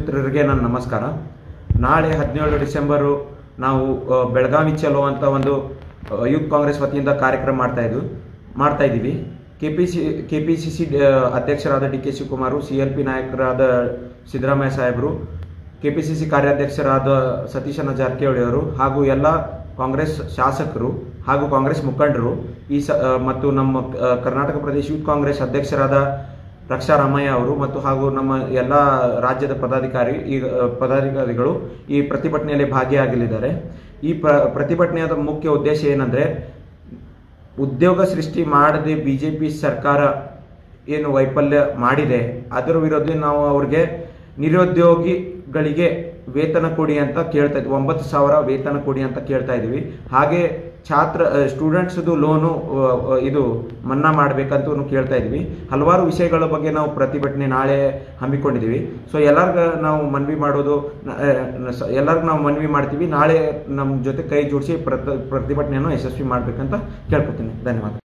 ಮಿತ್ರರಿಗೆ ನನ್ನ ನಮಸ್ಕಾರ ನಾಳೆ ಹದಿನೇಳು ಡಿಸೆಂಬರು ನಾವು ಆ, ಬೆಳಗಾವಿ ಚಲೋ ಅಂತ ಒಂದು ಆ, ಯೂತ್ ಕಾಂಗ್ರೆಸ್ ವತಿಯಿಂದ ಕಾರ್ಯಕ್ರಮ ಮಾಡ್ತಾ ಇದ್ವು ಮಾಡ್ತಾ ಇದ್ದೀವಿ K P C K P C C ಅಧ್ಯಕ್ಷರಾದ D K Shivakumar C L P ನಾಯಕರಾದ ಸಿದ್ದರಾಮಯ್ಯ ಸಾಹೇಬರು ಕೆ ಪಿ ಸಿ ಸಿ ಕಾರ್ಯಾಧ್ಯಕ್ಷರಾದ ಸತೀಶನ ಜಾರಕಿಹೊಳಿ ಅವರು ಹಾಗೂ ಎಲ್ಲ ಕಾಂಗ್ರೆಸ್ ಶಾಸಕರು ಹಾಗೂ ಕಾಂಗ್ರೆಸ್ ಮುಖಂಡರು ಈ ಸ ಆ, ಮತ್ತು ನಮ್ಮ ಆ, ಕರ್ನಾಟಕ ಪ್ರದೇಶ ಯೂತ್ ಕಾಂಗ್ರೆಸ್ ಅಧ್ಯಕ್ಷರಾದ ರಕ್ಷಾ ರಾಮಯ್ಯ ಅವರು ಮತ್ತು ಹಾಗೂ ನಮ್ಮ ಎಲ್ಲ ರಾಜ್ಯದ ಪದಾಧಿಕಾರಿ ಈಗ ಆ, ಪದಾಧಿಕಾರಿಗಳು ಈ ಪ್ರತಿಭಟನೆಯಲ್ಲಿ ಭಾಗಿಯಾಗಲಿದ್ದಾರೆ ಈ ಪ್ರ ಪ್ರತಿಭಟನೆಯ ಮುಖ್ಯ ಉದ್ದೇಶ ಏನಂದ್ರೆ ಉದ್ಯೋಗ ಸೃಷ್ಟಿ ಮಾಡದೆ ಬಿಜೆಪಿ ಸರ್ಕಾರ ಏನು ವೈಫಲ್ಯ ಮಾಡಿದೆ ಅದರ ವಿರುದ್ಧ ನಾವು ಅವ್ರಿಗೆ ನಿರುದ್ಯೋಗಿಗಳಿಗೆ ವೇತನ ಕೊಡಿ ಅಂತ ಕೇಳ್ತಾ ಇದ್ವಿ ಒಂಬತ್ತು ಸಾವಿರ ವೇತನ ಕೊಡಿ ಅಂತ ಕೇಳ್ತಾ ಇದೀವಿ ಹಾಗೆ ಛಾತ್ರ ಸ್ಟೂಡೆಂಟ್ಸ್ದು ಲೋನು ಇದು ಮನ್ನಾ ಮಾಡಬೇಕಂತ ಕೇಳ್ತಾ ಇದ್ವಿ ಹಲವಾರು ವಿಷಯಗಳ ಬಗ್ಗೆ ನಾವು ಪ್ರತಿಭಟನೆ ನಾಳೆ ಹಮ್ಮಿಕೊಂಡಿದ್ದೀವಿ ಸೊ ಎಲ್ಲರಿಗ ನಾವು ಮನವಿ ಮಾಡೋದು ಎಲ್ಲರಿಗೂ ನಾವು ಮನವಿ ಮಾಡ್ತೀವಿ ನಾಳೆ ನಮ್ಮ ಜೊತೆ ಕೈ ಜೋಡಿಸಿ ಪ್ರತಿಭಟನೆಯನ್ನು ಯಶಸ್ವಿ ಮಾಡಬೇಕಂತ ಕೇಳ್ಕೊತೀನಿ ಧನ್ಯವಾದ